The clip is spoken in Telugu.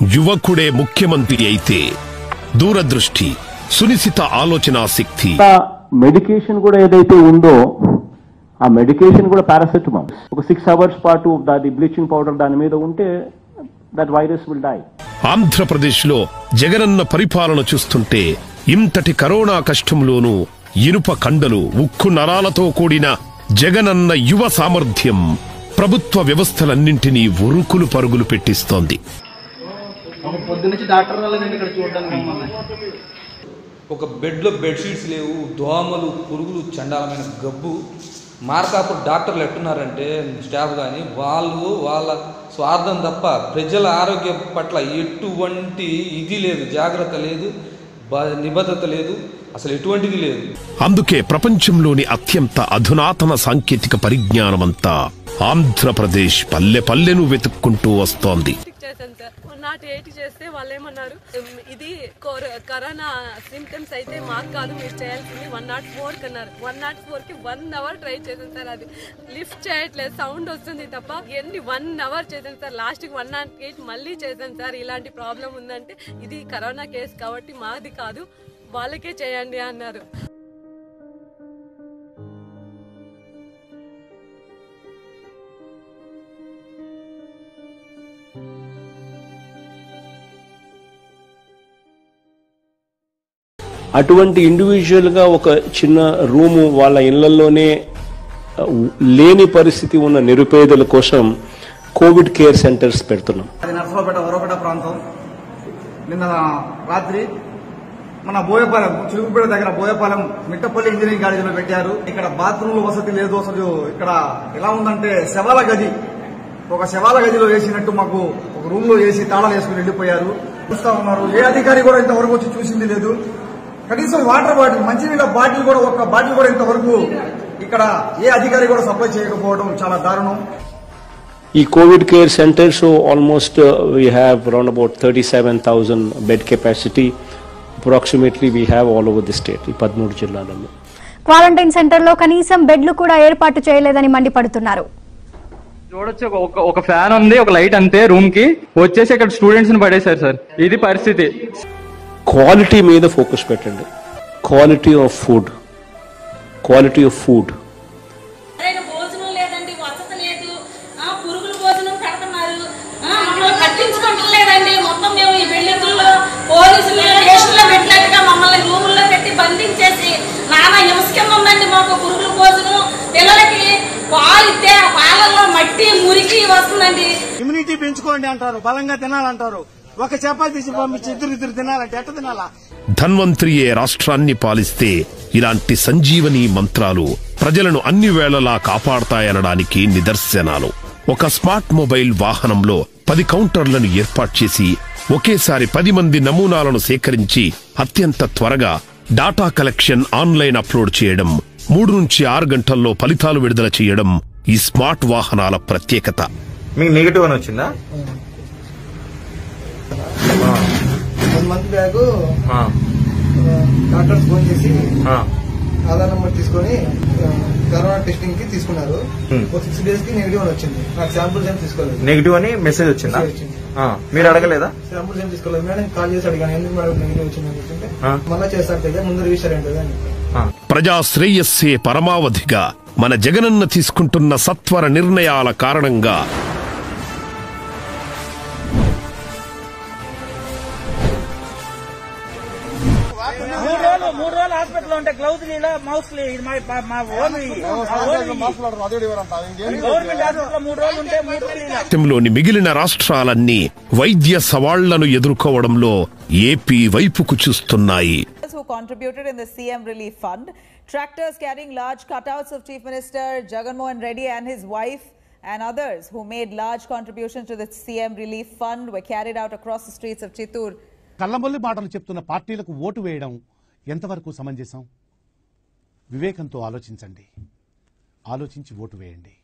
యువకుడే ముఖ్యమంత్రి అయితే దూరదృష్టి సునిశిత ఆలోచనా శక్తి మెడికేషన్ కూడా ఏదైతే ఉందో ఆ మెడికేషన్ కూడా పారాసెటమాల్ ఒక సిక్స్ అవర్స్ పాటు దాని బ్లీచింగ్ పౌడర్ దాని మీద ఉంటే దట్ వైరస్ విల్ డై ఆంధ్రప్రదేశ్లో జగనన్న పరిపాలన చూస్తుంటే ఇంతటి కరోనా కష్టంలోనూ ఇనుప కండలు ఉక్కు నరాలతో కూడిన జగనన్న యువ సామర్థ్యం ప్రభుత్వ వ్యవస్థలన్నింటినీ ఉరుకులు పరుగులు పెట్టిస్తోంది పొద్దున్నుంచి డాక్టర్ రాలేదండి ఇక్కడ చూడడానికి మమ్మల్ని ఒక బెడ్లో బెడ్షీట్స్ లేవు దోమలు పురుగులు చండాలమైన గబ్బు మార్కాపూర్ డాక్టర్లు ఎట్టున్నారంటే స్టాఫ్ కానీ వాళ్ళు వాళ్ళ స్వార్థం తప్ప ప్రజల ఆరోగ్యం పట్ల ఎటువంటి ఇది లేదు జాగ్రత్త లేదు బ- నిబద్ధత లేదు అసలు ఎటువంటిది లేదు అందుకే ప్రపంచంలోని అత్యంత అధునాతన సాంకేతిక పరిజ్ఞానమంతా ఆంధ్రప్రదేశ్ పల్లె పల్లెను వెతుక్కుంటూ వస్తోంది చేశాను సార్ వన్ నాట్ ఎయిట్ చేస్తే వాళ్ళు ఏమన్నారు "ఉమ్, ఇది కోర- కరోనా సిమ్టమ్స్ అయితే మాకు కాదు మీరు చేయాల్సింది వన్ నాట్ ఫోర్ అన్నారు వన్ నాట్ ఫోర్ కి వన్ అవర్ ట్రై చేశాను సార్ అది లిఫ్ట్ చేయట్లేదు సౌండ్ వస్తుంది తప్ప ఎన్ని వన్ అవర్ చేశాను సార్ లాస్ట్ కి వన్ నాట్ ఎయిట్ మళ్ళీ చేశాను సార్ ఇలాంటి ప్రాబ్లం ఉందంటే ఇది కరోనా కేసు కాబట్టి మాది కాదు వాళ్ళకే చేయండి అన్నారు అటువంటి ఇండివిజువల్ గా ఒక చిన్న రూము వాళ్ళ ఇళ్లలోనే ఆ, లేని పరిస్థితి ఉన్న నిరుపేదల కోసం కోవిడ్ కేర్ సెంటర్స్ పెడుతున్నాం అది నర్సరావుపేట వరపేట ప్రాంతం నిన్న రాత్రి మన బోయపాలెం చిలుగుపేట దగ్గర బోయపాలెం మిట్టపల్లి ఇంజనీరింగ్ కాలేజీలో పెట్టారు ఇక్కడ బాత్రూమ్ వసతి లేదు అసలు ఇక్కడ ఎలా ఉందంటే శవాల గది ఒక శవాల గదిలో వేసినట్టు మాకు ఒక రూమ్ లో వేసి తాళాలు వేసుకుని వెళ్ళిపోయారు చూస్తా ఉన్నారు ఏ అధికారి కూడా ఇంతవరకు వచ్చి చూసింది లేదు కనీసం వాటర్ బాటిల్ మంచినీళ్ళ బాటిల్ కూడా ఒక బాటిల్ కూడా ఇంతవరకు ఇక్కడ ఏ అధికారి కూడా సప్లై చేయకపోవడం చాలా దారుణం ఈ Covid care centres almost we have around about thirty seven thousand bed capacity approximately we have all over the state ఈ పదమూడు జిల్లాలలో క్వారంటైన్ సెంటర్లో కనీసం బెడ్లు కూడా ఏర్పాటు చేయలేదని మండిపడుతున్నారు చూడొచ్చు ఒక- ఒక ఒక ఫ్యాన్ ఉంది ఒక లైట్ అంతే రూమ్ కి వచ్చేసి ఇక్కడ స్టూడెంట్స్ ని పడేశారు సార్ ఇది పరిస్థితి క్వాలిటీ మీద ఫోకస్ పెట్టండి quality of food quality of food సరైన భోజనం లేదండి వసతి లేదు ఆ, పురుగుల భోజనం పెడుతున్నారు ఆ, మమ్మల్ని పట్టించుకోవట్లేదండి మొత్తం మేము ఈ బిల్డింగుల్లో పోలీసులు స్టేషన్లో పెట్టినట్టుగా మమ్మల్ని రూముల్లో పెట్టి బంధించేసి నానా హింస కింద ఉందండి మాకు పురుగుల భోజనం పిల్లలకి పాలు ఇస్తే ఆ పాలల్లో మట్టి మురికి వస్తుందండి ఇమ్యూనిటీ పెంచుకోండి అంటారు బలంగా తినాలంటారు ఒక చపాతీ తీసి పంపించి ఇద్దరు ఇద్దరు తినాలంటే ఎట్ట తినాలా ధన్వంతరియే రాష్ట్రాన్ని పాలిస్తే ఇలాంటి సంజీవని మంత్రాలు ప్రజలను అన్ని వేళలా కాపాడతాయనడానికి నిదర్శనాలు ఒక స్మార్ట్ మొబైల్ వాహనంలో పది కౌంటర్లను ఏర్పాటు చేసి ఒకేసారి పది మంది నమూనాలను సేకరించి అత్యంత త్వరగా డాటా కలెక్షన్ ఆన్లైన్ అప్లోడ్ చేయడం మూడు నుంచి ఆరు గంటల్లో ఫలితాలు విడుదల చేయడం ఈ స్మార్ట్ వాహనాల ప్రత్యేకత మీకు నెగిటివ్ అని వచ్చిందా వన్ మంత్ బ్యాగ్ ఆ, డాక్టర్స్ ఫోన్ చేసి ఆ, ఆధార్ నెంబర్ తీసుకొని ఆ, కరోనా టెస్టింగ్ కి తీసుకున్నారు Hmm. ఒక సిక్స్ డేస్ కి నెగిటివ్ అని వచ్చింది నాకు శాంపుల్స్ ఏం తీసుకోలేదు నెగిటివ్ అని మెసేజ్ వచ్చిందా మెసేజ్ వచ్చింది. ఆ, మీరు అడగలేదా శాంపుల్స్ ఏం తీసుకోలేదు మేడం కాల్ చేసి అడిగాను ఎందుకు మేడం నెగిటివ్ వచ్చిందని చెప్తుంటే ఆ. మళ్ళీ చేస్తారు కదా ముందు రిజిస్టర్ ఏంటది అని ఆ, ప్రజా శ్రేయస్సే పరమావధిగా మన జగనన్న తీసుకుంటున్న సత్వర నిర్ణయాల కారణంగా మూడు రోజులు మూడు రోజులు హాస్పిటల్ ఉంటే గ్లౌజ్ ఇలా మౌస్ ఇది మా మా- మా ఓన్ ఇది. మా ఓన్ ఇది. గవర్నమెంట్ హాస్పిటల్ మూడు రోజులు ఉంటే మూడు రోజులు ఇలా. దేశంలోని మిగిలిన రాష్ట్రాలన్నీ వైద్య సవాళ్లను ఎదుర్కోవడంలో ఏపీ వైపుకు చూస్తున్నాయి who contributed in the CM Relief Fund. Tractors carrying large cutouts of Chief Minister Jagan Mohan Reddy and his wife and others who made large contributions to the CM Relief Fund were carried out across the streets of Chittoor. కళ్ళబొల్లి మాటలు చెప్తున్న పార్టీలకు ఓటు వేయడం ఎంతవరకు సమంజసం వివేకంతో ఆలోచించండి ఆలోచించి ఓటు వేయండి